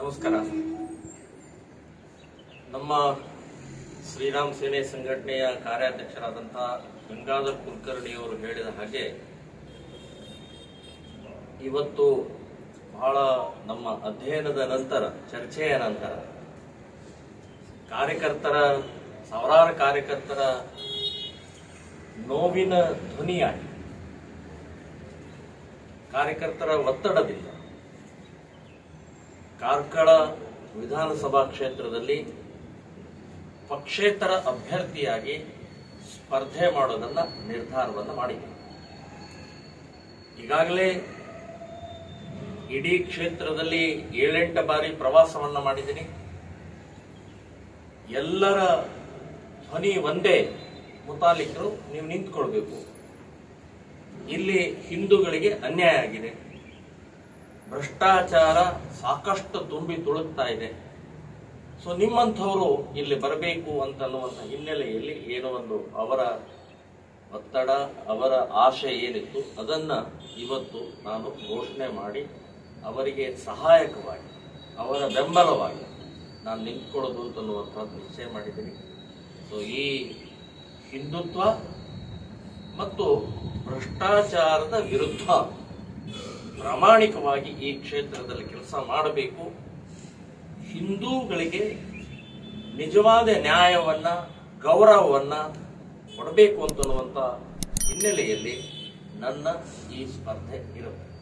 ನಮಸ್ಕಾರ ನಮ್ಮ ಶ್ರೀರಾಮ್ ಸೇನೆ ಸಂಘಟನೆಯ ಕಾರ್ಯಾಧ್ಯಕ್ಷರಾದಂತಹ ಗಂಗಾಧರ್ ಕುಲಕರ್ಣಿಯವರು ಹೇಳಿದ ಹಾಗೆ ಇವತ್ತು ಬಹಳ ನಮ್ಮ ಅಧ್ಯಯನದ ನಂತರ ಚರ್ಚೆಯ ನಂತರ ಕಾರ್ಯಕರ್ತರ ಸಾವಿರಾರು ಕಾರ್ಯಕರ್ತರ ನೋವಿನ ಧ್ವನಿಯಾಗಿ ಕಾರ್ಯಕರ್ತರ ಒತ್ತಡದಿಂದ ಕಾರ್ಕಳ ವಿಧಾನಸಭಾ ಕ್ಷೇತ್ರದಲ್ಲಿ ಪಕ್ಷೇತರ ಅಭ್ಯರ್ಥಿಯಾಗಿ ಸ್ಪರ್ಧೆ ಮಾಡೋದನ್ನ ನಿರ್ಧಾರವನ್ನು ಮಾಡಿದೆ ಈಗಾಗಲೇ ಇಡೀ ಕ್ಷೇತ್ರದಲ್ಲಿ ಏಳೆಂಟು ಬಾರಿ ಪ್ರವಾಸವನ್ನ ಮಾಡಿದ್ದೀನಿ ಎಲ್ಲರ ಧ್ವನಿ ಒಂದೇ ಮುತಾಲಿಕರು ನೀವು ನಿಂತ್ಕೊಳ್ಬೇಕು ಇಲ್ಲಿ ಹಿಂದೂಗಳಿಗೆ ಅನ್ಯಾಯ ಆಗಿದೆ ಭ್ರಷ್ಟಾಚಾರ ಸಾಕಷ್ಟು ತುಂಬಿ ತುಳುಕ್ತಾ ಇದೆ ಸೊ ನಿಮ್ಮಂಥವರು ಇಲ್ಲಿ ಬರಬೇಕು ಅಂತನ್ನುವಂಥ ಹಿನ್ನೆಲೆಯಲ್ಲಿ ಏನೋ ಒಂದು ಅವರ ಒತ್ತಡ ಅವರ ಆಶೆ ಏನಿತ್ತು ಅದನ್ನ ಇವತ್ತು ನಾನು ಘೋಷಣೆ ಮಾಡಿ ಅವರಿಗೆ ಸಹಾಯಕವಾಗಿ ಅವರ ಬೆಂಬಲವಾಗಿ ನಾನು ನಿಂತ್ಕೊಳ್ಳೋದು ಅಂತನ್ನುವಂಥದ್ದು ನಿಶ್ಚಯ ಮಾಡಿದ್ದೀನಿ ಸೊ ಈ ಹಿಂದುತ್ವ ಮತ್ತು ಭ್ರಷ್ಟಾಚಾರದ ವಿರುದ್ಧ ಪ್ರಾಮಾಣಿಕವಾಗಿ ಈ ಕ್ಷೇತ್ರದಲ್ಲಿ ಕೆಲಸ ಮಾಡಬೇಕು ಹಿಂದೂಗಳಿಗೆ ನಿಜವಾದ ನ್ಯಾಯವನ್ನ ಗೌರವವನ್ನ ಕೊಡಬೇಕು ಅಂತನ್ನುವಂಥ ಹಿನ್ನೆಲೆಯಲ್ಲಿ ನನ್ನ ಈ ಸ್ಪರ್ಧೆ ಇರುತ್ತೆ